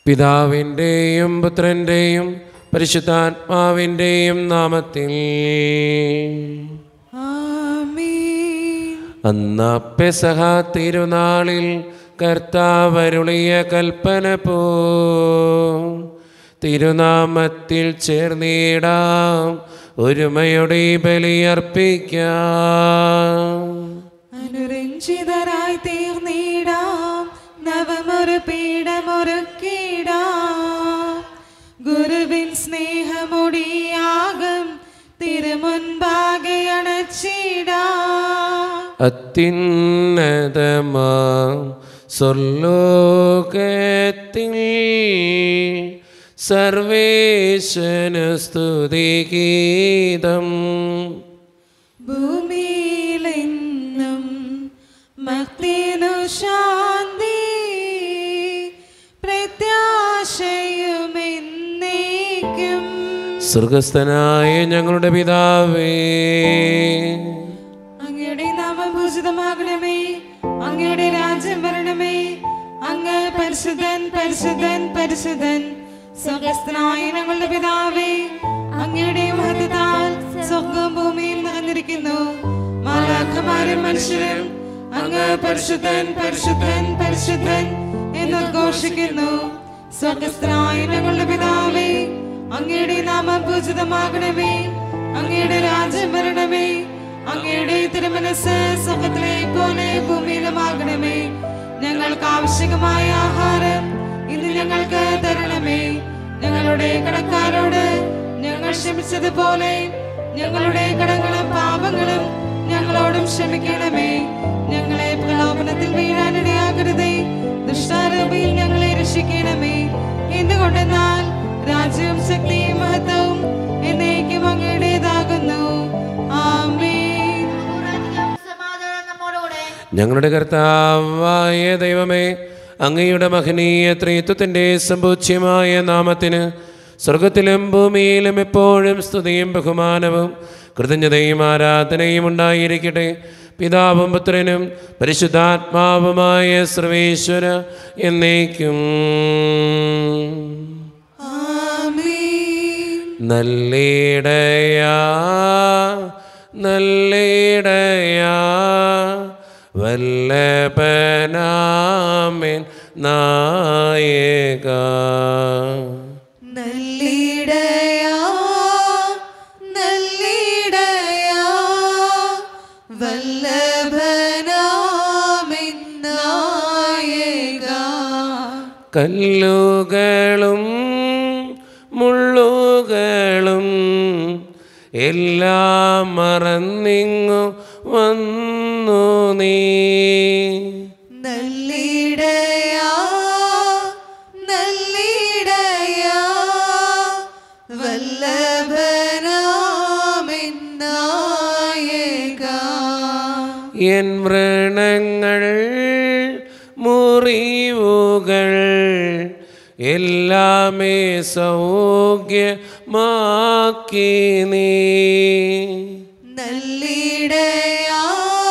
പിതാവിൻ്റെയും പുത്രൻ്റെയും പരിശുദ്ധാത്മാവിൻ്റെയും നാമത്തിൽ ആമേൻ അന്ന പെസഹ തിരുനാളിൽ കർത്താവരുളിയ കൽപ്പന പോ തിരുനാമത്തിൽ ചേർന്നിടാം ഒരുമയുടെ ബലിയർപ്പിക്കാം അനുരഞ്ജിതരായി തീർന്നിടാം നവമൊരു പീഠമൊരുക്കിടാം ഗുരുവിൻ സ്നേഹമൊടിയാകും തിരുമുൻപാകെ അണച്ചിടാം അത്യുന്നതമാം സ്വർലോകത്തിൽ സർവേശന സ്തുതിഗീതം ഭൂമിയിലെന്നും മക്തിനു ശാന്തി പ്രത്യാശയുമെന്നേക്കും സ്വർഗസ്ഥനായ ഞങ്ങളുടെ പിതാവേ അങ്ങയുടെ നാമം ഭൂഷിതമാകണമേ അങ്ങയുടെ രാജ്യം വരണമേ അങ്ങ് പരിശുദ്ധൻ പരിശുദ്ധൻ പരിശുദ്ധൻ സ്വർഗസ്ഥനായ ഞങ്ങളുടെ പിതാവേ അങ്ങയുടെ മഹത്വത്താൽ സ്വർഗവും ഭൂമിയും നിറഞ്ഞിരിക്കുന്നു മാലാഖമാരും മനുഷ്യരും അങ്ങ് പരിശുദ്ധൻ പരിശുദ്ധൻ പരിശുദ്ധൻ എന്ന് ഘോഷിക്കുന്നു സ്വർഗസ്ഥനായ ഞങ്ങളുടെ പിതാവേ അങ്ങയുടെ നാമം പൂജിതമാകണമേ അങ്ങയുടെ രാജ്യം വരണമേ അങ്ങയുടെ തിരുമനസ് സ്വർഗത്തിലെ പോലെ ഭൂമിയിലുമാകണമേ ഞങ്ങൾക്ക് ആവശ്യമായ ആഹാരം ഇന്ന് ഞങ്ങൾക്ക് തരണമേ ഞങ്ങളുടെ കടക്കാരോട് ഞങ്ങൾ ക്ഷമിച്ചതുപോലെ ഞങ്ങളുടെ കടങ്ങളും പാപങ്ങളും ഞങ്ങളോടും ക്ഷമിക്കണമേ ഞങ്ങളെ പ്രലോഭനത്തിൽ വീഴാനിടയാകരുതേ ദുഷ്ടാരൂപിയിൽ ഞങ്ങളെ രക്ഷിക്കണമേ എന്തുകൊണ്ടെന്നാൽ രാജ്യവും ശക്തിയും മഹത്വവും എന്നേക്കും അങ്ങയുടേതാകുന്നു ആമേൻ സമാധാനം നമ്മോടുകൂടെ ഞങ്ങളുടെ കർത്താവായ ദൈവമേ അങ്ങയുടെ മഹനീയ ത്രിത്വത്തിൻ്റെ സമ്പൂജ്യമായ നാമത്തിന് സ്വർഗത്തിലും ഭൂമിയിലും എപ്പോഴും സ്തുതിയും ബഹുമാനവും കൃതജ്ഞതയും ആരാധനയും ഉണ്ടായിരിക്കട്ടെ പിതാവും പുത്രനും പരിശുദ്ധാത്മാവുമായ സർവേശ്വര എന്നേക്കും ആമേൻ നല്ലിടയാ നല്ലിടയാ വല്ലഭനാമൻ നായക നല്ലിടയാ നല്ലിടയാ വല്ലഭനാമിന്നായക കല്ലുകളും മുള്ളുകളും എല്ലാം മറന്നിങ്ങു വന്നു നീ നല്ലിടയാ നല്ലിടയാ വല്ലഭനാമിന്നായക എൻ വ്രണങ്ങൾ മുറിവുകൾ എല്ലാമേ സൗഖ്യമാക്കി നീ നല്ലിടയാ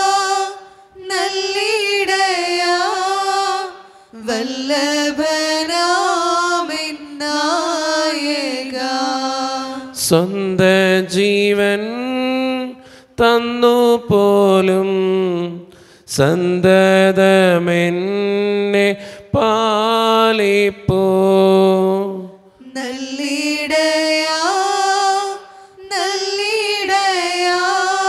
നല്ലിടയാ വല്ലഭനാമിന്നായക സ്വന്ത ജീവൻ തന്നു പോലും സന്തതമെന്നെ പാലിപ്പോ നല്ലിടയാ നല്ലിടയാ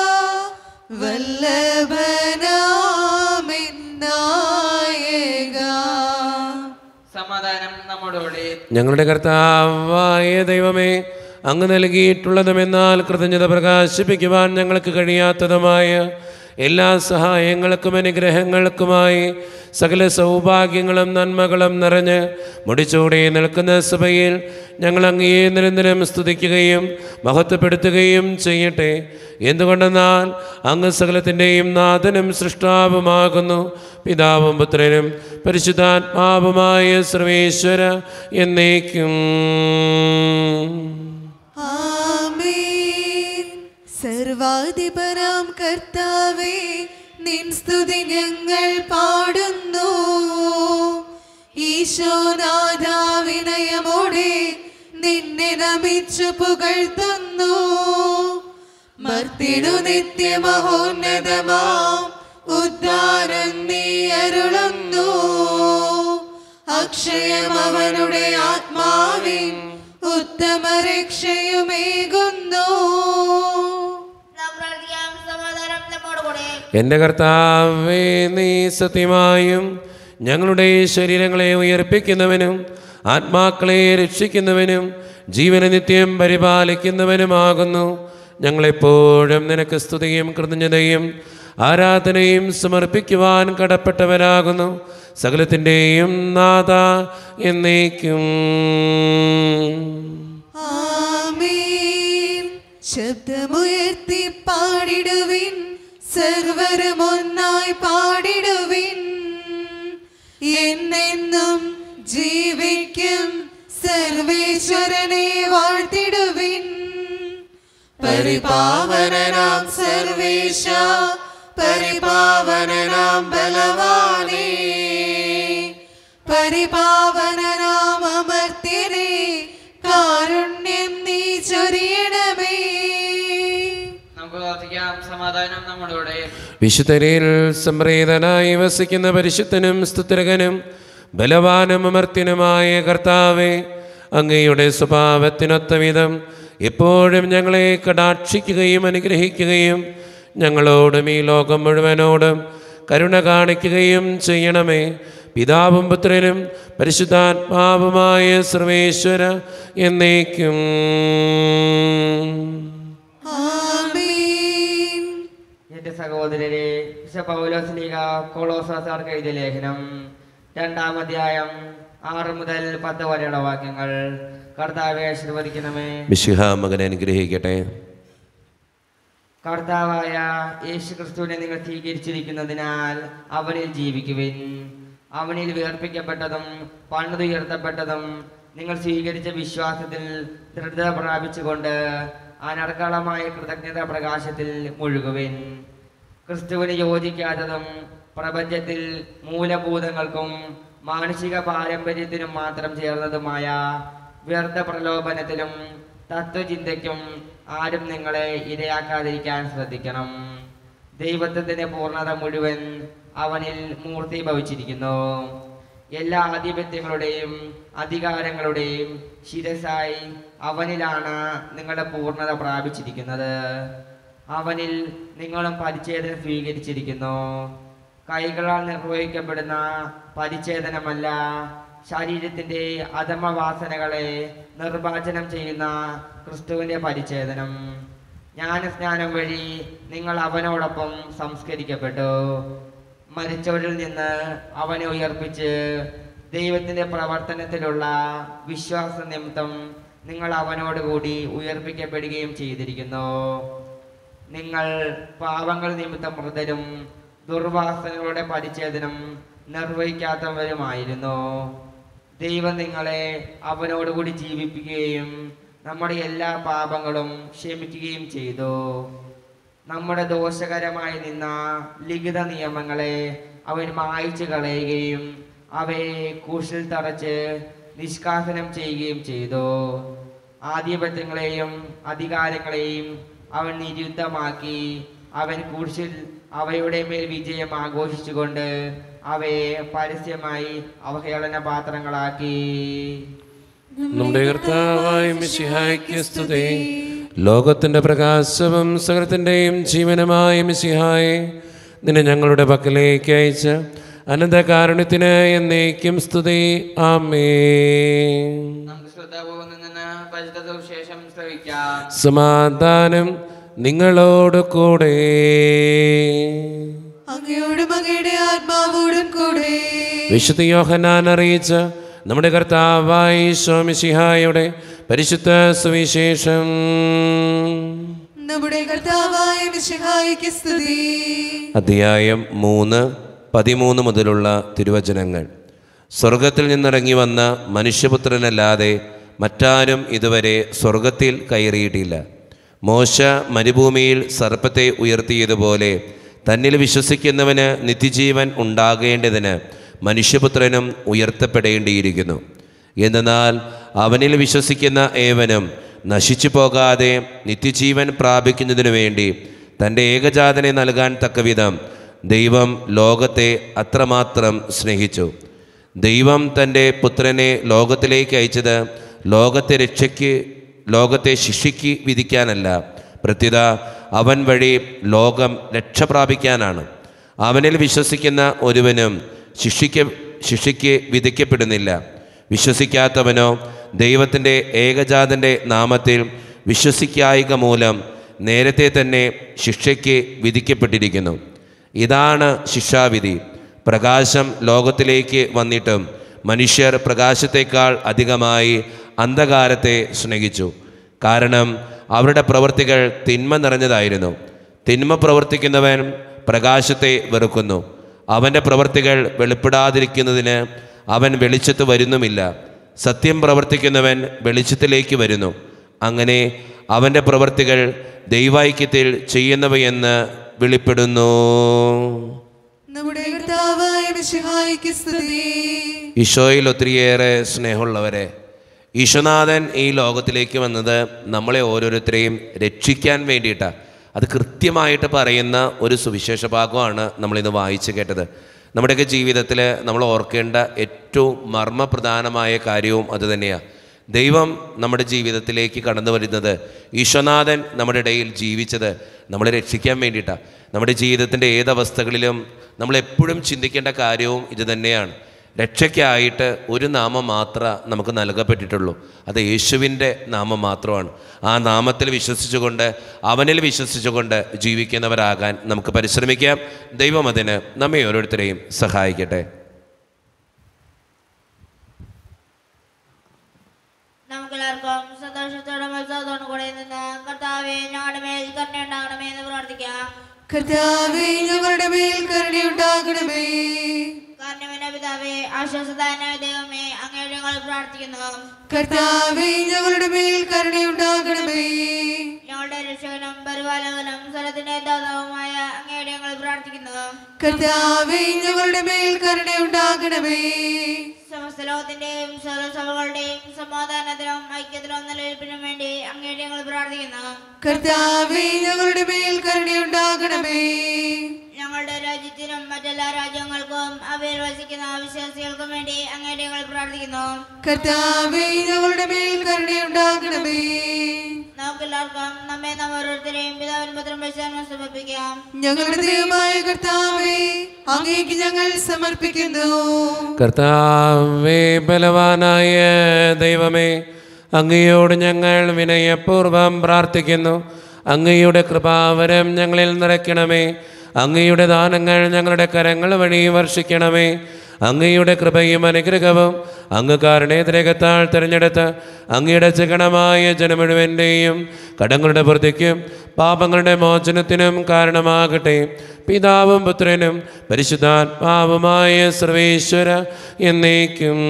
വല്ലഭനാമിന്നായക സമാധാനം നമ്മോടുകൂടെ ഞങ്ങളുടെ കർത്താവായ ദൈവമേ അങ്ങ് നൽകിയിട്ടുള്ളതുമെന്നാൽ കൃതജ്ഞത പ്രകാശിപ്പിക്കുവാൻ ഞങ്ങൾക്ക് കഴിയാത്തതുമായ എല്ലാ സഹായങ്ങൾക്കും അനുഗ്രഹങ്ങൾക്കുമായി സകല സൗഭാഗ്യങ്ങളും നന്മകളും നിറഞ്ഞ് മുടിച്ചൂടെ നിൽക്കുന്ന സഭയിൽ ഞങ്ങൾ അങ്ങയെ നിരന്തരം സ്തുതിക്കുകയും മഹത്വപ്പെടുത്തുകയും ചെയ്യട്ടെ എന്തുകൊണ്ടെന്നാൽ അങ്ങ് സകലത്തിൻ്റെയും നാഥനും സൃഷ്ടാവുമാകുന്നു പിതാവും പുത്രനും പരിശുദ്ധാത്മാവുമായ സർവേശ്വര എന്നേക്കും ആമേൻ സർവാധിപരാം കർത്താവേ നിൻ സ്തുതി ഞങ്ങൾ പാടുന്നു ഈശോനാഥ വിനയമോടെ നിന്നെ നമിച്ചു പുകഴ്ത്തുന്നു മർത്തിനു നിത്യമഹോന്നതമാം ഉദ്ധാരം നീ അരുളുന്നു അക്ഷയം അവനുടെ ആത്മാവിൻ ഉത്തമ രക്ഷയുമേകുന്നു നാം പ്രാർത്ഥിക്കാം സമാധാനം നമ്മോടുകൂടെ എൻ്റെ കർത്താവേ നീ സത്യമായും ഞങ്ങളുടെ ശരീരങ്ങളെ ഉയർപ്പിക്കുന്നവനും ആത്മാക്കളെ രക്ഷിക്കുന്നവനും ജീവന നിത്യം പരിപാലിക്കുന്നവനുമാകുന്നു ഞങ്ങളെപ്പോഴും നിനക്ക് സ്തുതിയും കൃതജ്ഞതയും ആരാധനയും സമർപ്പിക്കുവാൻ കടപ്പെട്ടവരാകുന്നു സകലത്തിൻ്റെയും നാഥ എന്നേക്കും ആമേൻ ശബ്ദമുയർത്തി പാടിടുവിൻ സർവരും ഒന്നായി പാടിടുവിൻ എന്നെന്നും ജീവിക്കും സർവേശ്വരനെ വാഴ്ത്തിടുവിൻ പരിപാവനനാം സർവേശ പരിപാവനനാം ബലവാനേ പരിപാവനനാം അമർത്യനേ കാരുണ്യം നീ ചൊരിയണമേ നമുക്ക് പ്രാർത്ഥിക്കാം സമാധാനം നമ്മോടുകൂടെ വിശുദ്ധരിൽ സംപ്രീതനായി വസിക്കുന്ന പരിശുദ്ധനും സ്തുതിരകനും ബലവാനും അമർത്യനുമായ കർത്താവെ അങ്ങയുടെ സ്വഭാവത്തിനൊത്ത വിധം എപ്പോഴും ഞങ്ങളെ കടാക്ഷിക്കുകയും അനുഗ്രഹിക്കുകയും ഞങ്ങളോടും ഈ ലോകം മുഴുവനോടും കരുണ കാണിക്കുകയും ചെയ്യണമേ പിതാവും പുത്രനും പരിശുദ്ധാത്മാവുമായ സർവേശ്വര എന്നേക്കും ആമേൻ എന്റെ സഹോദരരെ വിശ പൗലോസ്ലീഗ കൊളോസാർക്ക് എഴുതിയ ലേഖനം രണ്ടാം അധ്യായം ആറ് മുതൽ പത്ത് വരെയുള്ള വാക്യങ്ങൾ കർത്താവെ ആശീർവദിക്കണമേ മിശിഹ മകനെ അനുഗ്രഹിക്കട്ടെ കർത്താവായ യേശു ക്രിസ്തുവിനെ നിങ്ങൾ സ്വീകരിച്ചിരിക്കുന്നതിനാൽ അവനിൽ ജീവിക്കുവിൻ അവനിൽ വിയർപ്പിക്കപ്പെട്ടതും പണിതുയർത്തപ്പെട്ടതും നിങ്ങൾ സ്വീകരിച്ച വിശ്വാസത്തിൽ ദൃഢത പ്രാപിച്ചുകൊണ്ട് അനർക്കളമായ കൃതജ്ഞത പ്രകാശത്തിൽ മുഴുകുവിൻ ക്രിസ്തുവിന് യോജിക്കാത്തതും പ്രപഞ്ചത്തിൽ മൂലഭൂതങ്ങൾക്കും മാനസിക പാരമ്പര്യത്തിനും മാത്രം ചേർന്നതുമായ വ്യർത്ഥ പ്രലോഭനത്തിലും തത്വചിന്തയ്ക്കും ആരും നിങ്ങളെ ഇരയാക്കാതിരിക്കാൻ ശ്രദ്ധിക്കണം ദൈവത്വത്തിന്റെ പൂർണ്ണത മുഴുവൻ അവനിൽ മൂർത്തീഭവിച്ചിരിക്കുന്നു എല്ലാ ആധിപത്യങ്ങളുടെയും അധികാരങ്ങളുടെയും ശിരസായി അവനിലാണ് നിങ്ങളുടെ പൂർണ്ണത പ്രാപിച്ചിരിക്കുന്നത് അവനിൽ നിങ്ങളും പരിച്ഛേദന സ്വീകരിച്ചിരിക്കുന്നു കൈകളാൽ നിർവഹിക്കപ്പെടുന്ന പരിച്ഛേദനമല്ല ശരീരത്തിന്റെ അധമവാസനകളെ നിർവാചനം ചെയ്യുന്ന ക്രിസ്തുവിന്റെ പരിച്ഛേദനം ജ്ഞാനസ്നാനം വഴി നിങ്ങൾ അവനോടൊപ്പം സംസ്കരിക്കപ്പെട്ടു മരിച്ചവരിൽ നിന്ന് അവനെ ഉയർപ്പിച്ച് ദൈവത്തിന്റെ പ്രവർത്തനത്തിലുള്ള വിശ്വാസ നിമിത്തം നിങ്ങൾ അവനോടുകൂടി ഉയർപ്പിക്കപ്പെടുകയും ചെയ്തിരിക്കുന്നു നിങ്ങൾ പാപങ്ങൾ നിമിത്തം മൃതരും ദുർവാസനകളുടെ പരിച്ഛേദനം നിർവഹിക്കാത്തവരുമായിരുന്നു ദൈവം നിങ്ങളെ അവനോടുകൂടി ജീവിപ്പിക്കുകയും നമ്മുടെ എല്ലാ പാപങ്ങളും ക്ഷമിക്കുകയും ചെയ്തു നമ്മുടെ ദോഷകരമായി നിന്ന ലിഖിത നിയമങ്ങളെ അവൻ മായ്ച്ചു കളയുകയും അവയെ കൂഷിൽ തറച്ച് നിഷ്കാസനം ചെയ്യുകയും ചെയ്തു ആധിപത്യങ്ങളെയും അധികാരങ്ങളെയും അവൻ നിരുദ്ധമാക്കി അവൻ കുരിശിൽ അവയുടെ മേൽ വിജയം ആഘോഷിച്ചുകൊണ്ട് അവയെ പരസ്യമായി അവഹേളന പാത്രങ്ങളാക്കി നമ്മുടെ കർത്താവായ മിശിഹായ്ക്ക് സ്തുതി ലോകത്തിന്റെ പ്രകാശവും സകലത്തിൻ്റെയും ജീവനമായ മിശിഹായെ നിന്നെ ഞങ്ങളുടെ പക്കലേക്ക് അയച്ച അനന്തകാരുണ്യത്തിന് എന്നേക്കും സ്തുതി ആമേ നമുക്ക് ശ്രദ്ധാപൂർവ്വം നിന്ന് പരിശുദ്ധ സുവിശേഷം ശ്രവിക്കാം സമാധാനം നിങ്ങളോട് കൂടെ അങ്ങയോടും അങ്ങയുടെ ആത്മാവോടും കൂടെ വിശുദ്ധ യോഹനാൻ അറിയിച്ച നമ്മുടെ കർത്താവായി സ്വാമിശിഹായുടെ പരിശുദ്ധ സുവിശേഷം നമ്മുടെ കർത്താവായ മിശിഹായിക്ക് സ്തുതി അധ്യായം മൂന്ന് പതിമൂന്ന് മുതലുള്ള തിരുവചനങ്ങൾ സ്വർഗത്തിൽ നിന്നിറങ്ങി വന്ന മനുഷ്യപുത്രനല്ലാതെ മറ്റാരും ഇതുവരെ സ്വർഗത്തിൽ കയറിയിട്ടില്ല മോശ മരുഭൂമിയിൽ സർപ്പത്തെ ഉയർത്തിയതുപോലെ തന്നിൽ വിശ്വസിക്കുന്നവന് നിത്യജീവൻ ഉണ്ടാകേണ്ടതിന് മനുഷ്യപുത്രനും ഉയർത്തപ്പെടേണ്ടിയിരിക്കുന്നു എന്നാൽ അവനിൽ വിശ്വസിക്കുന്ന ഏവനും നശിച്ചു പോകാതെ നിത്യജീവൻ പ്രാപിക്കുന്നതിനു വേണ്ടി തൻ്റെ ഏകജാതനെ നൽകാൻ തക്കവിധം ദൈവം ലോകത്തെ അത്രമാത്രം സ്നേഹിച്ചു ദൈവം തൻ്റെ പുത്രനെ ലോകത്തിലേക്ക് അയച്ചത് ലോകത്തെ രക്ഷയ്ക്ക് ലോകത്തെ ശിക്ഷയ്ക്ക് വിധിക്കാനല്ല പ്രത്യുത അവൻ വഴി ലോകം രക്ഷ പ്രാപിക്കാനാണ് അവനിൽ വിശ്വസിക്കുന്ന ഒരുവനും ശിക്ഷിക്ക ശിക്ഷയ്ക്ക് വിധിക്കപ്പെടുന്നില്ല വിശ്വസിക്കാത്തവനോ ദൈവത്തിൻ്റെ ഏകജാതൻ്റെ നാമത്തിൽ വിശ്വസിക്കായിക മൂലം നേരത്തെ തന്നെ ശിക്ഷയ്ക്ക് വിധിക്കപ്പെട്ടിരിക്കുന്നു ഇതാണ് ശിക്ഷാവിധി പ്രകാശം ലോകത്തിലേക്ക് വന്നിട്ടും മനുഷ്യർ പ്രകാശത്തേക്കാൾ അധികമായി അന്ധകാരത്തെ സ്നേഹിച്ചു കാരണം അവരുടെ പ്രവൃത്തികൾ തിന്മ നിറഞ്ഞതായിരുന്നു തിന്മ പ്രവർത്തിക്കുന്നവൻ പ്രകാശത്തെ വെറുക്കുന്നു അവൻ്റെ പ്രവൃത്തികൾ വെളിപ്പെടാതിരിക്കുന്നതിന് അവൻ വെളിച്ചത്ത് വരുന്നുമില്ല സത്യം പ്രവർത്തിക്കുന്നവൻ വെളിച്ചത്തിലേക്ക് വരുന്നു അങ്ങനെ അവൻ്റെ പ്രവൃത്തികൾ ദൈവൈക്യത്തിൽ ചെയ്യുന്നവയെന്ന് വെളിപ്പെടുന്നു നമ്മുടെ കർത്താവായ മിശിഹായിക്ക് സ്തുതി ഈശോയിൽ ഒത്തിരിയേറെ സ്നേഹമുള്ളവരെ ഈശോനാഥൻ ഈ ലോകത്തിലേക്ക് വന്നത് നമ്മളെ ഓരോരുത്തരെയും രക്ഷിക്കാൻ വേണ്ടിയിട്ടാണ് അത് കൃത്യമായിട്ട് പറയുന്ന ഒരു സുവിശേഷ ഭാഗമാണ് നമ്മളിന്ന് വായിച്ചു കേട്ടത് നമ്മുടെയൊക്കെ ജീവിതത്തിൽ നമ്മൾ ഓർക്കേണ്ട ഏറ്റവും മർമ്മപ്രധാനമായ കാര്യവും അതുതന്നെയാണ് ദൈവം നമ്മുടെ ജീവിതത്തിലേക്ക് കടന്നു വരുന്നത് ഈശ്വനാഥൻ നമ്മുടെ ഇടയിൽ ജീവിച്ചത് നമ്മളെ രക്ഷിക്കാൻ വേണ്ടിയിട്ടാണ് നമ്മുടെ ജീവിതത്തിൻ്റെ ഏതവസ്ഥകളിലും നമ്മൾ എപ്പോഴും ചിന്തിക്കേണ്ട കാര്യവും ഇത് തന്നെയാണ് രക്ഷയ്ക്കായിട്ട് ഒരു നാമം മാത്രമേ നമുക്ക് നൽകപ്പെട്ടിട്ടുള്ളൂ അത് യേശുവിൻ്റെ നാമം മാത്രമാണ് ആ നാമത്തിൽ വിശ്വസിച്ചുകൊണ്ട് അവനിൽ വിശ്വസിച്ചുകൊണ്ട് ജീവിക്കുന്നവരാകാൻ നമുക്ക് പരിശ്രമിക്കാം ദൈവം അതിന് നമ്മെ ഓരോരുത്തരെയും സഹായിക്കട്ടെ നമുക്കെല്ലാവർക്കും സന്തോഷത്തോടെ മത്സരത്തോടും കൂടെ നിന്ന് കർത്താവെ ഞങ്ങളുടെ മേൽ കരുണയുണ്ടാകണമേ എന്ന് പ്രാർത്ഥിക്കാം കർത്താവേ ഞങ്ങളുടെ മേൽ കരുണയുണ്ടാകണമേ കാരണവന പിതാവേ ആശ്വാസദാന ദൈവമേ അങ്ങയുടെ ഞങ്ങൾ പ്രാർത്ഥിക്കുന്നു കർത്താവേ ഞങ്ങളുടെ മേൽ കരുണയുണ്ടാകണമേ ഞങ്ങളുടെ രക്ഷകനും പരിപാലകനും സ്വലത്തിന്റെ ദാതാവുമായ അങ്ങയുടെ ഞങ്ങൾ പ്രാർത്ഥിക്കുന്നു കർത്താവേ ഞങ്ങളുടെ മേൽ കരുണയുണ്ടാകണമേ സമസ്ത ലോകത്തിന്റെയും സർവ്വസഭകളുടെയും സമാധാനത്തിനും ഐക്യത്തിനും നിലനിൽപ്പിനും വേണ്ടി അങ്ങയുടെ ഞങ്ങൾ പ്രാർത്ഥിക്കുന്നു കർത്താവേ ഞങ്ങളുടെ മേൽ കരുണയുണ്ടാകണമേ ഞങ്ങളുടെ രാജ്യത്തിനും മറ്റെല്ലാ രാജ്യങ്ങൾക്കും അവയിൽ വസിക്കുന്ന വിശ്വാസികൾക്കും വേണ്ടി അങ്ങയുടെ ഞങ്ങൾ പ്രാർത്ഥിക്കുന്നു കർത്താവേ ഞങ്ങളുടെ മേൽ കരുണയുണ്ടാകണമേ നമുക്കെല്ലാവർക്കും നമ്മെ നാം ഓരോരുത്തരെയും പിതാവിൻ പത്രം പരിശോധന സമർപ്പിക്കാം ഞങ്ങളുടെ ദൈവമായ കർത്താവേ അങ്ങേക്ക് ഞങ്ങൾ സമർപ്പിക്കുന്നു കർത്താവേ ബലവാനായ ദൈവമേ അങ്ങയോട് ഞങ്ങൾ വിനയപൂർവം പ്രാർത്ഥിക്കുന്നു അങ്ങയുടെ കൃപാവരം ഞങ്ങളിൽ നിറയ്ക്കണമേ അങ്ങയുടെ ദാനങ്ങൾ ഞങ്ങളുടെ കരങ്ങൾ വഴി വർഷിക്കണമേ അങ്ങയുടെ കൃപയും അനുഗ്രഹവും അങ്ങ് കാരണേതരകത്താൽ തിരഞ്ഞെടുത്ത് അങ്ങയുടെ ചികണമായ ജനമുഴുവൻ്റെയും കടങ്ങളുടെ വൃദ്ധിക്കും പാപങ്ങളുടെ മോചനത്തിനും കാരണമാകട്ടെ പിതാവും പുത്രനും പരിശുദ്ധാത്മാവുമായ സർവേശ്വര എന്നേക്കും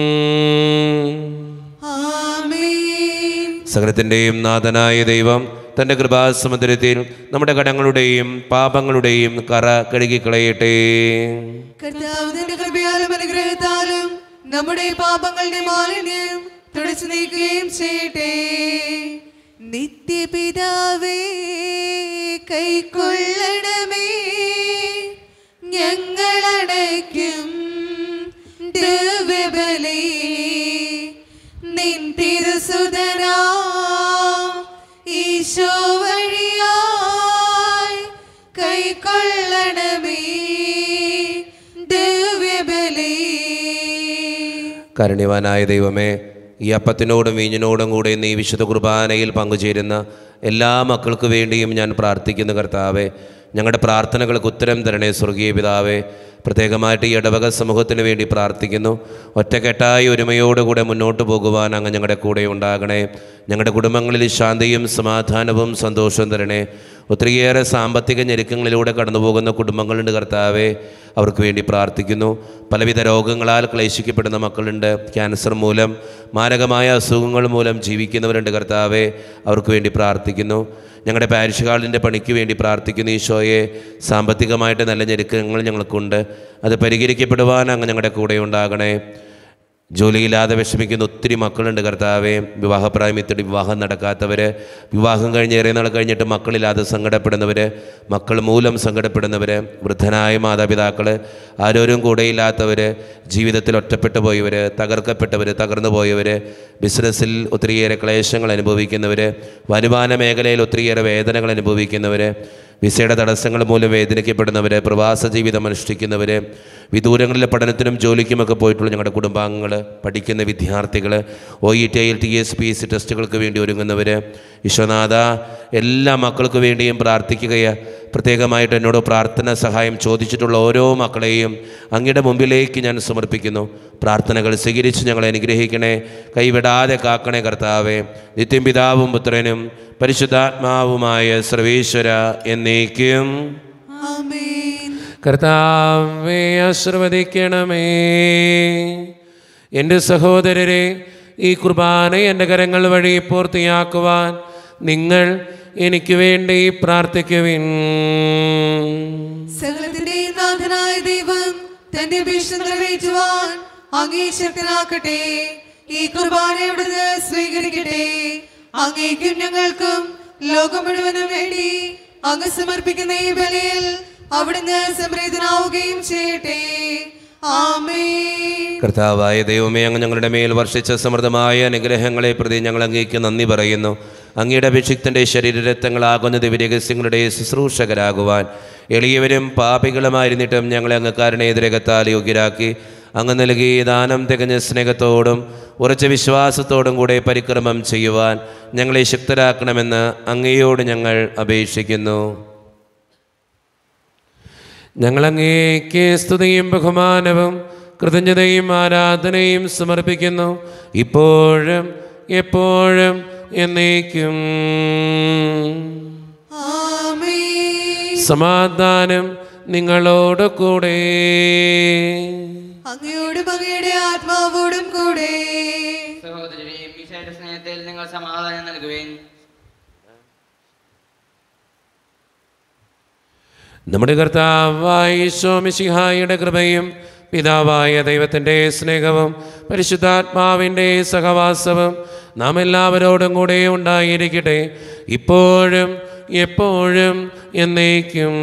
ആമേൻ സകലത്തിൻ്റെയും നാഥനായ ദൈവം തൻ്റെ കൃപാസമുദ്രത്തിൽ നമ്മുടെ കടങ്ങളുടെയും പാപങ്ങളുടെയും കറ കഴുകിക്കളയട്ടെ കർത്താവ് തന്റെ കൃപയാലും അനുഗ്രഹത്താലും നമ്മുടെ പാപങ്ങളുടെ മാലിന്യം തുടച്ചു നീക്കുകയും ചെയ്യട്ടെ നിത്യപിതാവേ കൈക്കൊള്ളണമേ ഞങ്ങളടയ്ക്കും ദിവ്യബലി നിൻ തിരുസുതരാ ഈശോ വഴിയായി കൈക്കൊള്ളണമേ ദിവ്യബലി കാരുണ്യവാനായ ദൈവമേ ഈ അപ്പത്തിനോടും വീഞ്ഞിനോടും കൂടെ നീ വിശുദ്ധ കുർബാനയിൽ പങ്കുചേരുന്ന എല്ലാ മക്കൾക്ക് വേണ്ടിയും ഞാൻ പ്രാർത്ഥിക്കുന്നു കർത്താവെ ഞങ്ങളുടെ പ്രാർത്ഥനകൾക്ക് ഉത്തരം തരണേ സ്വർഗീയ പിതാവേ പ്രത്യേകമായിട്ട് ഈ ഇടവക സമൂഹത്തിന് വേണ്ടി പ്രാർത്ഥിക്കുന്നു ഒറ്റക്കെട്ടായി ഒരുമയോടുകൂടെ മുന്നോട്ട് പോകുവാൻ അങ്ങ് ഞങ്ങളുടെ കൂടെ ഉണ്ടാകണേ ഞങ്ങളുടെ കുടുംബങ്ങളിൽ ശാന്തിയും സമാധാനവും സന്തോഷവും തരണേ ഒത്തിരിയേറെ സാമ്പത്തിക ഞെരുക്കങ്ങളിലൂടെ കടന്നു പോകുന്ന കുടുംബങ്ങളുണ്ട് കർത്താവെ അവർക്ക് വേണ്ടി പ്രാർത്ഥിക്കുന്നു പലവിധ രോഗങ്ങളാൽ ക്ലേശിക്കപ്പെടുന്ന മക്കളുണ്ട് ക്യാൻസർ മൂലം മാരകമായ അസുഖങ്ങൾ മൂലം ജീവിക്കുന്നവരുണ്ട് കർത്താവെ അവർക്ക് വേണ്ടി പ്രാർത്ഥിക്കുന്നു ഞങ്ങളുടെ പാരിഷ് ഹാളിൻ്റെ പണിക്ക് വേണ്ടി പ്രാർത്ഥിക്കുന്ന ഈശോയെ സാമ്പത്തികമായിട്ട് നല്ല ഞെരുക്കങ്ങൾ ഞങ്ങൾക്കുണ്ട് അത് പരിഹരിക്കപ്പെടുവാൻ അങ്ങ് ഞങ്ങളുടെ കൂടെ ഉണ്ടാകണേ ജോലിയില്ലാതെ വിഷമിക്കുന്ന ഒത്തിരി മക്കളുണ്ട് കർത്താവെ വിവാഹപ്രായമെത്തിയിട്ട് വിവാഹം നടക്കാത്തവർ വിവാഹം കഴിഞ്ഞ് ഏറെ നാൾ കഴിഞ്ഞിട്ട് മക്കളില്ലാതെ സങ്കടപ്പെടുന്നവർ മക്കൾ മൂലം സങ്കടപ്പെടുന്നവർ വൃദ്ധനായ മാതാപിതാക്കൾ ആരോരും കൂടെയില്ലാത്തവർ ജീവിതത്തിൽ ഒറ്റപ്പെട്ടു പോയവർ തകർക്കപ്പെട്ടവർ തകർന്നു പോയവർ ബിസിനസ്സിൽ ഒത്തിരിയേറെ ക്ലേശങ്ങൾ അനുഭവിക്കുന്നവർ വരുമാന മേഖലയിൽ ഒത്തിരിയേറെ വേദനകൾ അനുഭവിക്കുന്നവർ വിസയുടെ തടസ്സങ്ങൾ മൂലം വേദനിക്കപ്പെടുന്നവർ പ്രവാസ ജീവിതം അനുഷ്ഠിക്കുന്നവർ വിദൂരങ്ങളിലെ പഠനത്തിനും ജോലിക്കുമൊക്കെ പോയിട്ടുള്ള ഞങ്ങളുടെ കുടുംബാംഗങ്ങൾ പഠിക്കുന്ന വിദ്യാർത്ഥികൾ O E T I T S P S ടെസ്റ്റുകൾക്ക് വേണ്ടി ഒരുങ്ങുന്നവർ വിശ്വനാഥ എല്ലാ മക്കൾക്ക് വേണ്ടിയും പ്രാർത്ഥിക്കുകയാണ് പ്രത്യേകമായിട്ട് എന്നോട് പ്രാർത്ഥന സഹായം ചോദിച്ചിട്ടുള്ള ഓരോ മക്കളെയും അങ്ങയുടെ മുമ്പിലേക്ക് ഞാൻ സമർപ്പിക്കുന്നു പ്രാർത്ഥനകൾ സ്വീകരിച്ച് ഞങ്ങളെ അനുഗ്രഹിക്കണേ കൈവിടാതെ കാക്കണേ കർത്താവേ നിത്യം പിതാവും പുത്രനും പരിശുദ്ധാത്മാവുമായ സർവേശ്വര എന്നേക്കും ആമേൻ കർത്താവെ ആശീർവദിക്കണമേ എൻ്റെ സഹോദരരെ ഈ കുർബാന എൻ്റെ കരങ്ങൾ വഴി പൂർത്തിയാക്കുവാൻ നിങ്ങൾ എനിക്ക് വേണ്ടി പ്രാർത്ഥിക്കുവിൻ സകലത്തിന്റെയും നാഥനായ ദൈവം തന്റെ അപേക്ഷ നിറവേറ്റുവാൻ അങ്ങേ ശക്തനാക്കട്ടെ ഈ കുർബാന ഇവിടുന്ന് സ്വീകരിക്കട്ടെ അങ്ങേക്കും ഞങ്ങൾക്കും ലോകം മുഴുവനും വേണ്ടി അങ്ങ് സമർപ്പിക്കുന്ന ഈ ബലിയിൽ അവിടുന്ന് സംപ്രീതനാവുകയും ചെയ്യട്ടെ ആമേൻ കർത്താവായ ദൈവമേ അങ്ങ് ഞങ്ങളുടെ മേൽ വർഷിച്ച സമൃദ്ധമായ അനുഗ്രഹങ്ങളെ പ്രതി ഞങ്ങൾ അങ്ങേക്ക് നന്ദി പറയുന്നു അങ്ങയുടെ അഭിഷിക്തൻ്റെ ശരീരരത്നങ്ങളാകുന്ന ദിവ്യരഹസ്യങ്ങളുടെ ശുശ്രൂഷകരാകുവാൻ എളിയവരും പാപികളുമായിരുന്നിട്ടും ഞങ്ങളെ അങ്ങ് കാരണേതിരകത്താൽ യോഗ്യരാക്കി അങ്ങ് നൽകിയ ദാനം തികഞ്ഞ സ്നേഹത്തോടും ഉറച്ച വിശ്വാസത്തോടും കൂടെ പരിക്രമം ചെയ്യുവാൻ ഞങ്ങളെ ശക്തരാക്കണമെന്ന് അങ്ങയോട് ഞങ്ങൾ അപേക്ഷിക്കുന്നു ഞങ്ങളങ്ങേക്ക് സ്തുതിയും ബഹുമാനവും കൃതജ്ഞതയും ആരാധനയും സമർപ്പിക്കുന്നു ഇപ്പോഴും എപ്പോഴും എന്നേക്കും ആമേൻ സമാധാനം നിങ്ങളോട് കൂടെ അങ്ങയോടും അങ്ങയുടെ ആത്മാവോടും കൂടെ സഹോദരരെയും ഈശോയുടെ സ്നേഹത്തിൽ നിങ്ങൾ സമാധാനം നൽകുവേൻ നമ്മുടെ കർത്താവായ ഈശോമിശിഹായുടെ കൃപയും പിതാവായ ദൈവത്തിൻ്റെ സ്നേഹവും പരിശുദ്ധാത്മാവിൻ്റെ സഹവാസവും നാം എല്ലാവരോടും കൂടെ ഉണ്ടായിരിക്കട്ടെ ഇപ്പോഴും എപ്പോഴും എന്നേക്കും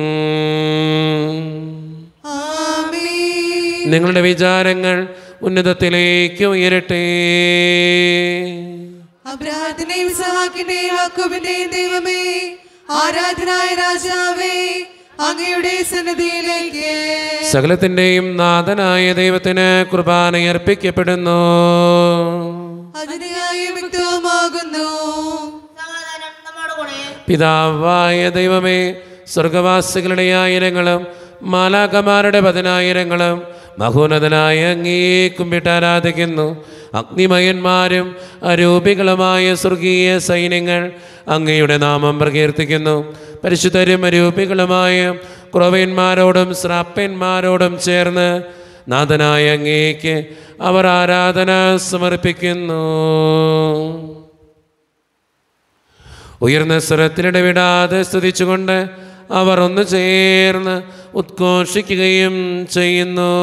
ആമേൻ നിങ്ങളുടെ വിചാരങ്ങൾ ഉന്നതത്തിലേക്ക് ഉയരട്ടെ അബ്രാഹത്തിന്റെയും സഹാക്കിന്റെയും അക്കൂബിന്റെയും ദൈവമേ ആരാധനായ രാജാവേ അങ്ങയുടെ സന്നദ്ധിയിലേക്ക് സകലത്തിൻ്റെയും നാഥനായ ദൈവത്തിന് കുർബാന അർപ്പിക്കപ്പെടുന്നു അതിനായി വ്യക്തവുമാകുന്നു സമാധാനം നമ്മോട് കൂടെ പിതാവായ ദൈവമേ സ്വർഗവാസികളുടെ ആയിരങ്ങളും മാലാകമാരുടെ പതിനായിരങ്ങളും മഹോന്നതനായ അങ്ങേ കുമ്പിട്ട് ആരാധിക്കുന്നു അഗ്നിമയന്മാരും അരൂപികളുമായ സ്വർഗീയ സൈന്യങ്ങൾ അങ്ങയുടെ നാമം പ്രകീർത്തിക്കുന്നു പരിശുദ്ധരും അരൂപികളുമായ കുറവന്മാരോടും ശ്രാപ്പന്മാരോടും ചേർന്ന് നാഥനായ അങ്ങേക്ക് അവർ ആരാധന സമർപ്പിക്കുന്നു ഉയർന്ന സ്വരത്തിനിടവിടാതെ സ്തുതിച്ചുകൊണ്ട് അവർ ഒന്ന് ചേർന്ന് ഉദ്ഘോഷിക്കുകയും ചെയ്യുന്നു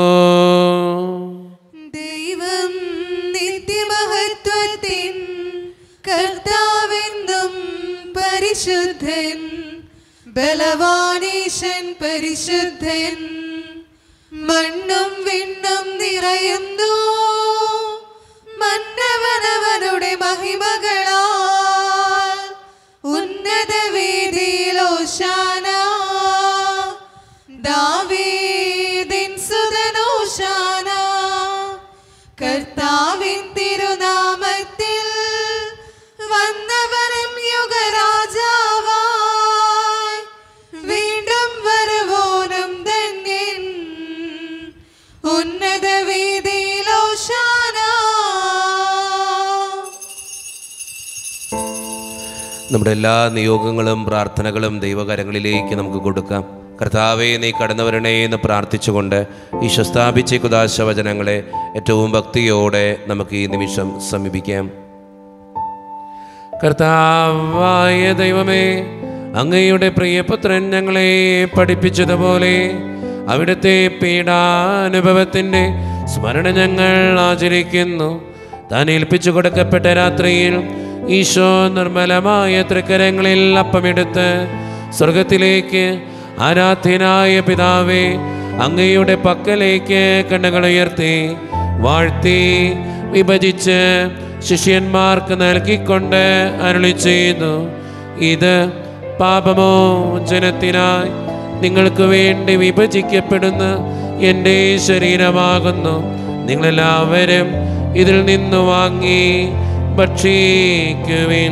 ദൈവം നിത്യമഹത്വത്തിൻ കർത്താവെന്നും പരിശുദ്ധൻ ബലവാനീശൻ പരിശുദ്ധൻ മണ്ണും വിണ്ണും നിറയുന്നു മന്നവനവനുടെ മഹിമകളാൽ ഉന്നത വേദിയിലോശാന ദാവീദിൻ സുതനോശാന കർത്താവിൻ തിരുനാമത്തിൽ വന്നവനും യുഗരാജാവായി വീണ്ടും വരുവോനും ധന്യൻ ഉന്നത വേദിയിലോശാന നമ്മുടെ എല്ലാ നിയോഗങ്ങളും പ്രാർത്ഥനകളും ദൈവകരങ്ങളിലേക്ക് നമുക്ക് കൊടുക്കാം കർത്താവെ നീ കടന്നു വരണേ എന്ന് പ്രാർത്ഥിച്ചുകൊണ്ട് ഈ ശസ്താപിച്ച കുദാശ വചനങ്ങളെ ഏറ്റവും ഭക്തിയോടെ നമുക്ക് ഈ നിമിഷം സമീപിക്കാം കർത്താവായ ദൈവമേ അങ്ങയുടെ പ്രിയപുത്രൻ ഞങ്ങളെ പഠിപ്പിച്ചതുപോലെ അവിടുത്തെ പീഡാനുഭവത്തിൻ്റെ സ്മരണ ഞങ്ങൾ ആചരിക്കുന്നു താൻ ഏൽപ്പിച്ചു കൊടുക്കപ്പെട്ട രാത്രിയിൽ ഈശോ നിർമ്മലമായ തൃക്കരങ്ങളിൽ അപ്പമെടുത്ത് സ്വർഗത്തിലേക്ക് ആരാധ്യനായ പിതാവേ അങ്ങയുടെ പക്കലേക്ക് കണ്ണുകളുയർത്തി വാഴ്ത്തി വിഭജിച്ച് ശിഷ്യന്മാർക്ക് നൽകിക്കൊണ്ട് അരുളി ചെയ്യുന്നു ഇത് പാപമോചനത്തിനായി നിങ്ങൾക്ക് വേണ്ടി വിഭജിക്കപ്പെടുന്ന എൻ്റെ ശരീരമാകുന്നു നിങ്ങളെല്ലാവരും ഇതിൽ നിന്ന് വാങ്ങി ഭക്ഷിക്കുവിൻ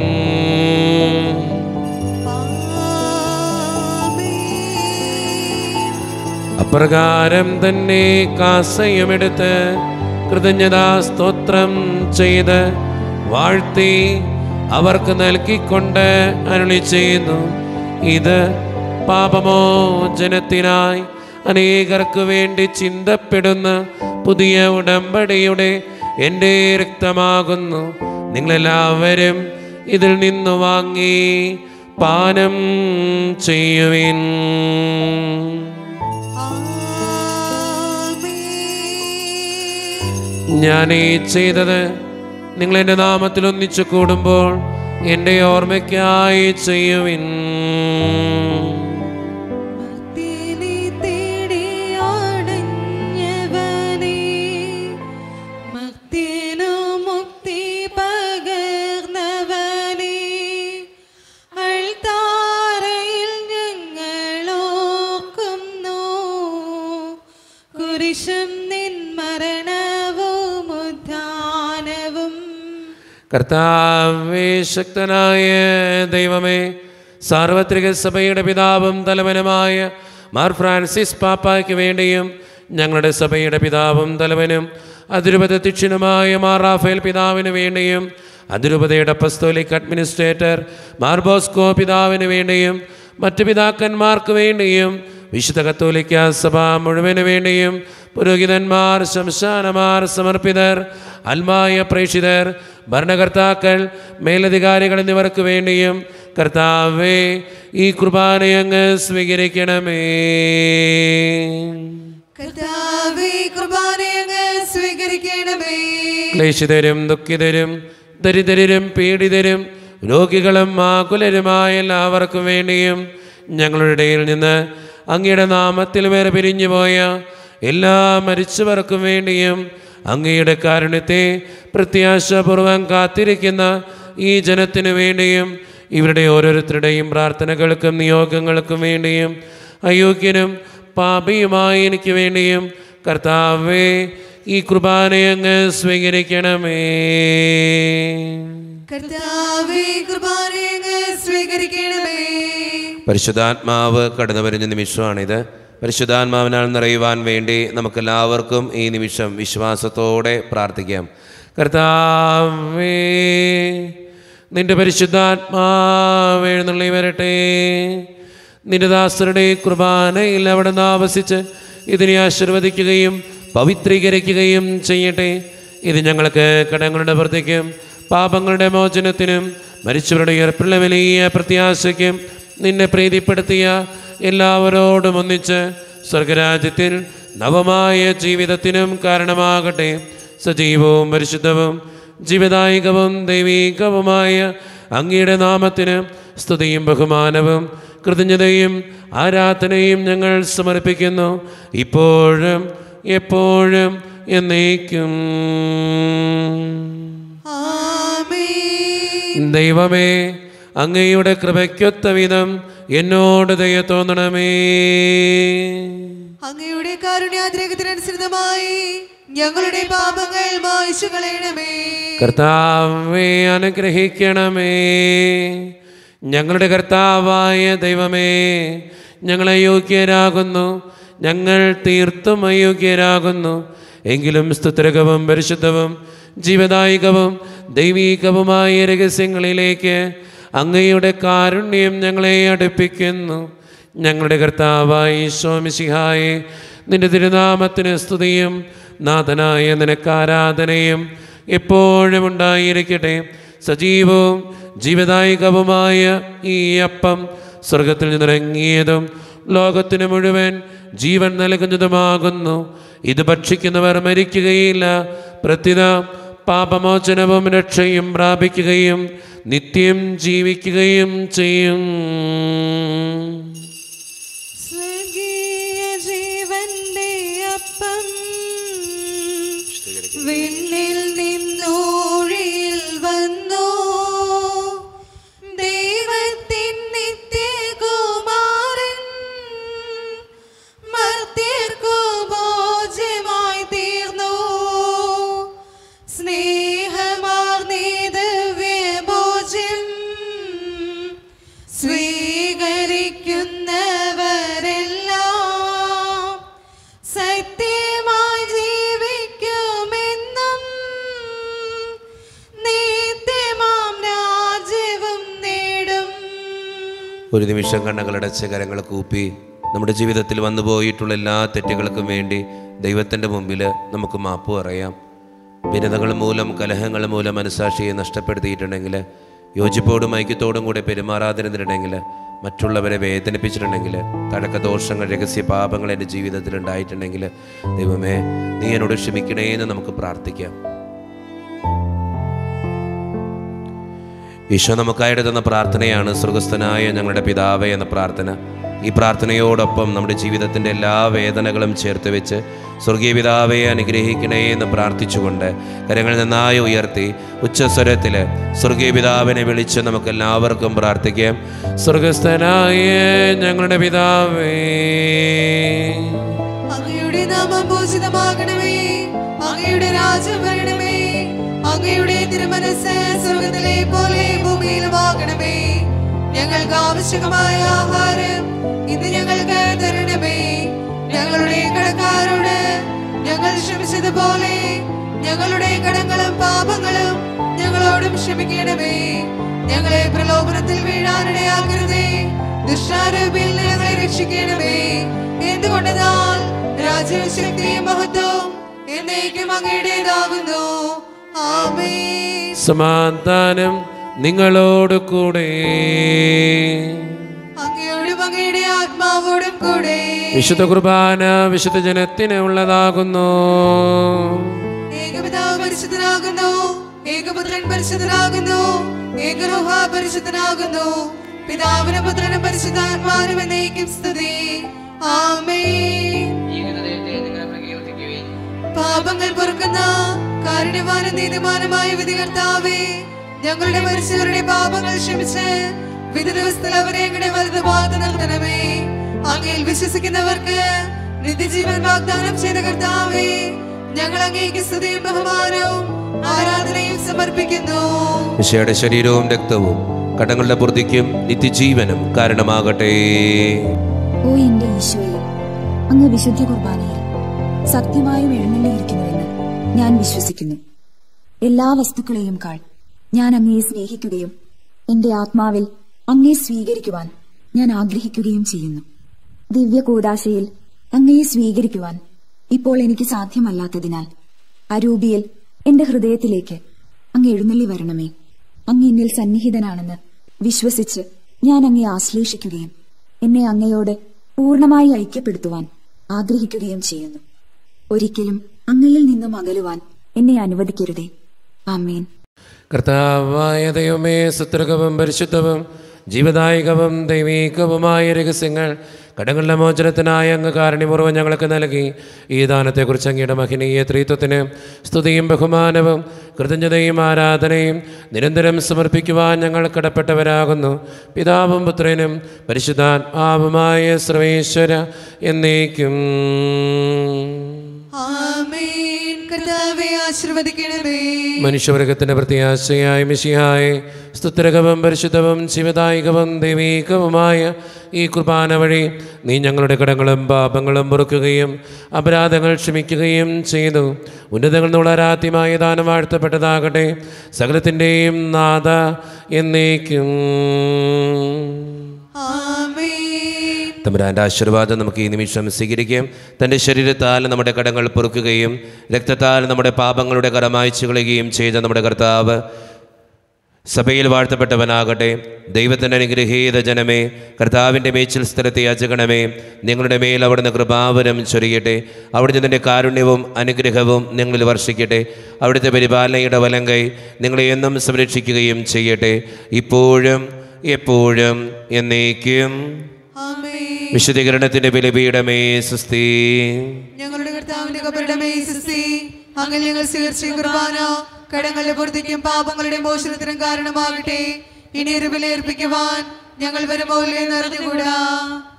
അപ്രകാരം തന്നെ കാസയമെടുത്ത് കൃതജ്ഞതാ സ്തോത്രം ചെയ്ത് വാഴ്ത്തി അവർക്ക് നൽകിക്കൊണ്ട് അരുളി ചെയ്യുന്നു ഇത് പാപമോചനത്തിനായി അനേകർക്ക് വേണ്ടി ചിന്തപ്പെടുന്ന പുതിയ ഉടമ്പടിയുടെ എൻ്റെ രക്തമാകുന്നു നിങ്ങളെല്ലാവരും ഇതിൽ നിന്ന് വാങ്ങി പാനം ചെയ്യുവിൻ ഞാൻ ഈ ചെയ്തത് നിങ്ങൾ എൻ്റെ നാമത്തിൽ ഒന്നിച്ചു കൂടുമ്പോൾ എൻ്റെ ഓർമ്മയ്ക്കായി ചെയ്യുവിൻ ഭക്തിനി തേടിയാടഞ്ഞവനേ, ഭക്തിനു മുക്തി പകർന്നവനേ, അൾത്താരയിൽ ഞങ്ങളോർക്കുന്നു. കുരിശും നിൻ മരണവും ഉദ്ധാനവും കർത്താവേ ശക്തനായ ദൈവമേ സാർവത്രിക സഭയുടെ പിതാവും തലവനുമായ മാർ ഫ്രാൻസിസ് പാപ്പായ്ക്ക് വേണ്ടിയും ഞങ്ങളുടെ സഭയുടെ പിതാവും തലവനും അതിരൂപതധ്യക്ഷനുമായ മാർ റാഫേൽ പിതാവിന് വേണ്ടിയും അതിരൂപതയുടെ പസ്തോലിക് അഡ്മിനിസ്ട്രേറ്റർ മാർ ബോസ്കോ പിതാവിന് വേണ്ടിയും മറ്റു പിതാക്കന്മാർക്ക് വേണ്ടിയും വിശുദ്ധ കത്തോലിക്ക സഭ മുഴുവന് വേണ്ടിയും പുരോഹിതന്മാർ ശംശാനമാർ സമർപ്പിതർ അൽമായ പ്രേക്ഷിതർ ഭരണകർത്താക്കൾ മേലധികാരികൾ എന്നിവർക്ക് വേണ്ടിയും കർത്താവേ ഈ കുർബാനയങ്ങ് സ്വീകരിക്കണമേ കർത്താവേ കുർബാനയങ്ങ് സ്വീകരിക്കണമേ ക്ലേശിതരും ദുഃഖിതരും ദരിദ്രരും പീഡിതരും രോഗികളും ആകുലരുമായ എല്ലാവർക്കും വേണ്ടിയും ഞങ്ങളുടെ ഇടയിൽ നിന്ന് അങ്ങയുടെ നാമത്തിൽ വേറെ പിരിഞ്ഞുപോയ എല്ലാ മരിച്ചവർക്കും വേണ്ടിയും അങ്ങയുടെ കാരുണ്യത്തെ പ്രത്യാശപൂർവം കാത്തിരിക്കുന്ന ഈ ജനത്തിനു വേണ്ടിയും ഇവരുടെ ഓരോരുത്തരുടെയും പ്രാർത്ഥനകൾക്കും നിയോഗങ്ങൾക്കും വേണ്ടിയും അയോഗ്യനും പാപിയുമായി എനിക്ക് വേണ്ടിയും കർത്താവേ ഈ കുർബാനയങ്ങ് സ്വീകരിക്കണമേ കർത്താവേ കുർബാനയങ്ങ് സ്വീകരിക്കണമേ പരിശുദ്ധാത്മാവ് കടന്നു വരുന്ന നിമിഷമാണിത് പരിശുദ്ധാത്മാവിനാൽ നിറയുവാൻ വേണ്ടി നമുക്കെല്ലാവർക്കും ഈ നിമിഷം വിശ്വാസത്തോടെ പ്രാർത്ഥിക്കാം കർത്താവേ നിന്റെ പരിശുദ്ധാത്മാവ് എഴുന്നള്ളി വരട്ടെ നിന്റെ ദാസരുടെ കുർബാനയിൽ അവിടെ നിന്ന് ആവസിച്ച് ഇതിനെ ആശീർവദിക്കുകയും പവിത്രീകരിക്കുകയും ചെയ്യട്ടെ ഇത് ഞങ്ങൾക്ക് കടങ്ങളുടെ വൃത്തിക്കും പാപങ്ങളുടെ മോചനത്തിനും മരിച്ചവരുടെ ഉയർപ്പുള്ള വലിയ പ്രത്യാശയ്ക്കും നിന്നെ പ്രീതിപ്പെടുത്തിയ എല്ലാവരോടും ഒന്നിച്ച് സ്വർഗരാജ്യത്തിൽ നവമായ ജീവിതത്തിനും കാരണമാകട്ടെ സജീവവും പരിശുദ്ധവും ജീവദായികവും ദൈവീകവുമായ അങ്ങയുടെ നാമത്തിന് സ്തുതിയും ബഹുമാനവും കൃതജ്ഞതയും ആരാധനയും ഞങ്ങൾ സമർപ്പിക്കുന്നു ഇപ്പോഴും എപ്പോഴും എന്നേക്കും ആമേൻ ദൈവമേ അങ്ങയുടെ കൃപയ്ക്കൊത്ത വിധം എന്നോട് ദയ തോന്നണമേ അങ്ങയുടെ കാരുണ്യാതിരേകത്തിനനുസൃതമായി ഞങ്ങളുടെ പാപങ്ങൾ മായ്ച്ചു കളയണമേ കർത്താവെ അനുഗ്രഹിക്കണമേ ഞങ്ങളുടെ കർത്താവായ ദൈവമേ ഞങ്ങൾ അയോഗ്യരാകുന്നു ഞങ്ങൾ തീർത്തും അയോഗ്യരാകുന്നു എങ്കിലും സ്തുത്രകവും പരിശുദ്ധവും ജീവദായികവും ദൈവീകവുമായ രഹസ്യങ്ങളിലേക്ക് അങ്ങയുടെ കാരുണ്യം ഞങ്ങളെ അടുപ്പിക്കുന്നു ഞങ്ങളുടെ കർത്താവായി സ്വാമിശിഹായെ നിന്റെ തിരുനാമത്തിന് സ്തുതിയും നാഥനായ നിനക്ക് ആരാധനയും എപ്പോഴും ഉണ്ടായിരിക്കട്ടെ സജീവവും ജീവദായകവുമായ ഈ അപ്പം സ്വർഗത്തിൽ നിന്നിറങ്ങിയതും ലോകത്തിന് മുഴുവൻ ജീവൻ നൽകുന്നതുമാകുന്നു ഇത് ഭക്ഷിക്കുന്നവർ മരിക്കുകയില്ല പ്രത്യുത പാപമോചനവും രക്ഷയും പ്രാപിക്കുകയും നിത്യം ജീവിക്കുകയും ചെയ്യും സ്വർഗീയ ജീവന്റെ അപ്പം വിണ്ണിൽ നിന്നൂഴിയിൽ വന്നു ദൈവത്തിൻ നിത്യകുമാരൻ മർത്യർക്കു ഭോജ്യമായി തീർന്നു സ്നേഹമാർന്നീ ദിവ്യഭോജ്യം സ്വീകരിക്കുന്നവരെല്ലാം സത്യമായി ജീവിക്കുമെന്നും നിത്യമാം രാജ്യവും നേടും ഒരു നിമിഷം കണ്ണുകളടച്ച് കരങ്ങൾ കൂപ്പി നമ്മുടെ ജീവിതത്തിൽ വന്നു പോയിട്ടുള്ള എല്ലാ തെറ്റുകൾക്കും വേണ്ടി ദൈവത്തിൻ്റെ മുമ്പിൽ നമുക്ക് മാപ്പ് പറയാം ഭിന്നതകൾ മൂലം കലഹങ്ങൾ മൂലം മനസാക്ഷിയെ നഷ്ടപ്പെടുത്തിയിട്ടുണ്ടെങ്കിൽ യോജിപ്പോടും ഐക്യത്തോടും കൂടെ പെരുമാറാതിരുന്നിട്ടുണ്ടെങ്കിൽ മറ്റുള്ളവരെ വേദനിപ്പിച്ചിട്ടുണ്ടെങ്കിൽ തടക്കദോഷങ്ങൾ രഹസ്യ പാപങ്ങൾ എൻ്റെ ജീവിതത്തിൽ ഉണ്ടായിട്ടുണ്ടെങ്കിൽ ദൈവമേ നീ എന്നോട് ക്ഷമിക്കണേ എന്ന് നമുക്ക് പ്രാർത്ഥിക്കാം ഈശോ നമുക്കായിട്ട് തന്ന പ്രാർത്ഥനയാണ് സ്വർഗസ്ഥനായ ഞങ്ങളുടെ പിതാവേ എന്ന പ്രാർത്ഥന ഈ പ്രാർത്ഥനയോടൊപ്പം നമ്മുടെ ജീവിതത്തിൻ്റെ എല്ലാ വേദനകളും ചേർത്ത് വെച്ച് സ്വർഗീയ പിതാവെ അനുഗ്രഹിക്കണേ എന്ന് പ്രാർത്ഥിച്ചുകൊണ്ട് കരങ്ങൾ നന്നായി ഉയർത്തി ഉച്ചസ്വരത്തിൽ സ്വർഗീയ പിതാവിനെ വിളിച്ച് നമുക്ക് എല്ലാവർക്കും പ്രാർത്ഥിക്കാം സ്വർഗസ്ഥനായ ഞങ്ങളുടെ പിതാവേ അങ്ങയുടെ നാമം പൂജിതമാകണമേ അങ്ങയുടെ രാജ്യം വരണമേ അങ്ങയുടെ തിരുമനസ് സ്വർഗത്തിലെ പോലെ ഭൂമിയിലുമാകണമേ ഞങ്ങൾക്ക് ആവശ്യകമായ ആഹാരം ഇന്ന് ഞങ്ങൾക്ക് തരണമേ ഞങ്ങളുടെ കടക്കാരോട് ഞങ്ങൾ ക്ഷമിച്ചതുപോലെ ഞങ്ങളുടെ കടങ്ങളും പാപങ്ങളും ഞങ്ങളോടും ക്ഷമിക്കണമേ ഞങ്ങളെ പ്രലോഭനത്തിൽ വീഴാനിടയാക്കരുതേ ദുഷ്ടാരൂപിയിൽ നിന്ന് ഞങ്ങളെ രക്ഷിക്കണമേ എന്തുകൊണ്ടെന്നാൽ രാജ്യവും ശക്തിയും മഹത്വം എന്നേക്കും അങ്ങയുടേതാകുന്നു ആമേ സമാധാനം നിങ്ങളോട് കൂടെ അങ്ങയോടും അങ്ങയുടെ ആത്മാവോടും കൂടെ വിശുദ്ധ കുർബാന വിശുദ്ധ ജനത്തിന് ഉള്ളതാകുന്നു ഏകപിതാവ് പരിശുദ്ധനാകുന്നു ഏകപുത്രൻ പരിശുദ്ധനാകുന്നു ഏകരോഹ പരിശുദ്ധനാകുന്നു പിതാവിനും പുത്രനും പരിശുദ്ധാത്മാവിനും എന്നേക്കും സ്തുതി ആമേ ജീവിത ദൈവത്തെ നിങ്ങൾ പ്രകീർത്തിക്കുവിൻ പാപങ്ങൾ പൊറുക്കുന്ന കാരുണ്യവാനും നീതിമാനുമായ വിധികർത്താവേ ഞങ്ങളുടെ മരിച്ചവരുടെ പാപങ്ങൾ ക്ഷമിച്ച് വിധി ദിവസത്തിൽ അവരെ ഞങ്ങളുടെ വലത് ഭാഗത്ത് നിർത്തണമേ അങ്ങയിൽ വിശ്വസിക്കുന്നവർക്ക് നിത്യജീവൻ വാഗ്ദാനം ചെയ്ത കർത്താവേ ഞങ്ങൾ അങ്ങേക്ക് സ്തുതിയും ബഹുമാനവും ആരാധനയും സമർപ്പിക്കുന്നു വിശയുടെ ശരീരവും രക്തവും കടങ്ങളുടെ പൂർത്തിക്കും നിത്യജീവനും കാരണമാകട്ടെ ഓ എന്റെ ഈശോയെ അങ്ങ് വിശുദ്ധ കുർബാനയിൽ സത്യമായും എഴുന്നള്ളിയിരിക്കുന്നുവെന്ന് ഞാൻ വിശ്വസിക്കുന്നു എല്ലാ വസ്തുക്കളെയും കാൾ ഞാൻ അങ്ങയെ സ്നേഹിക്കുകയും എന്റെ ആത്മാവിൽ അങ്ങയെ സ്വീകരിക്കുവാൻ ഞാൻ ആഗ്രഹിക്കുകയും ചെയ്യുന്നു ദിവ്യ കൂടാശയിൽ അങ്ങയെ സ്വീകരിക്കുവാൻ ഇപ്പോൾ എനിക്ക് സാധ്യമല്ലാത്തതിനാൽ അരൂപിയിൽ എന്റെ ഹൃദയത്തിലേക്ക് അങ്ങ് എഴുന്നള്ളി വരണമേ അങ്ങ് എന്നിൽ സന്നിഹിതനാണെന്ന് വിശ്വസിച്ച് ഞാൻ അങ്ങയെ ആശ്ലേഷിക്കുകയും എന്നെ അങ്ങയോട് പൂർണ്ണമായി ഐക്യപ്പെടുത്തുവാൻ ആഗ്രഹിക്കുകയും ചെയ്യുന്നു ഒരിക്കലും അങ്ങയിൽ നിന്നും അകലുവാൻ എന്നെ അനുവദിക്കരുതേ ആമേൻ കർത്താവായ ദൈവമേ സുത്രകവും പരിശുദ്ധവും ജീവദായകവും ദൈവീകവുമായ രഹസ്യങ്ങൾ കടങ്ങളുടെ മോചനത്തിനായ അങ്ങ് കാരണിപൂർവ്വം ഞങ്ങൾക്ക് നൽകി ഈ ദാനത്തെക്കുറിച്ച് അങ്ങയുടെ മഹിനീയ ത്രീത്വത്തിന് സ്തുതിയും ബഹുമാനവും കൃതജ്ഞതയും ആരാധനയും നിരന്തരം സമർപ്പിക്കുവാൻ ഞങ്ങൾ കടപ്പെട്ടവരാകുന്നു പിതാവും പുത്രനും പരിശുദ്ധാത്മാവുമായ സർവേശ്വര എന്നേക്കും ആമേൻ കർത്താവെ ആശീർവദിക്കണമേ മനുഷ്യവർഗത്തിന്റെ പ്രത്യാശയായ മിശിഹായ സ്തുത്രകവും പരിശുദ്ധവും ശിവദായികവും ദൈവീകവുമായ ഈ കുർബാന വഴി നീ ഞങ്ങളുടെ കടങ്ങളും പാപങ്ങളും പൊറുക്കുകയും അപരാധങ്ങൾ ക്ഷമിക്കുകയും ചെയ്തു ഉന്നതങ്ങൾ നുളരാത്യമായ ദാനം വാഴ്ത്തപ്പെട്ടതാകട്ടെ സകലത്തിൻ്റെയും നാഥ എന്നേക്കും ആമേൻ തമ്പുരാൻ്റെ ആശീർവാദം നമുക്ക് ഈ നിമിഷം സ്വീകരിക്കാം തൻ്റെ ശരീരത്താൽ നമ്മുടെ കടങ്ങൾ പൊറുക്കുകയും രക്തത്താൽ നമ്മുടെ പാപങ്ങളുടെ കടമായ്ച്ചു കളയുകയും ചെയ്ത നമ്മുടെ കർത്താവ് സഭയിൽ വാഴ്ത്തപ്പെട്ടവനാകട്ടെ ദൈവത്തിൻ്റെ അനുഗ്രഹീത ജനമേ കർത്താവിൻ്റെ മേച്ചിൽ സ്ഥലത്തെ യാചകണമേ നിങ്ങളുടെ മേൽ അവിടുന്ന് കൃപാവരം ചൊരിയട്ടെ അവിടുന്ന് നിൻ്റെ കാരുണ്യവും അനുഗ്രഹവും നിങ്ങളിൽ വർഷിക്കട്ടെ അവിടുത്തെ പരിപാലനയുടെ വലങ്കൈ നിങ്ങളെ എന്നും സംരക്ഷിക്കുകയും ചെയ്യട്ടെ ഇപ്പോഴും എപ്പോഴും എന്നേക്കും ആമേൻ വിശുദ്ധീകരണത്തിൻ്റെ ബലിപീഠമേ സുസ്ഥീ ഞങ്ങളുടെ കർത്താവിന്റെ കബരുടെ സിസ്തി അങ്ങനെ ഞങ്ങൾ സ്വീകരിച്ച കുർബാന കടങ്ങളുടെ പൂർത്തിക്കും പാപങ്ങളുടെ മോചനത്തിനും കാരണമാകട്ടെ ഇനി ഒരു ബലിയർപ്പിക്കുവാൻ ഞങ്ങൾ വരുമ്പോൾ നിറഞ്ഞുകൂടാ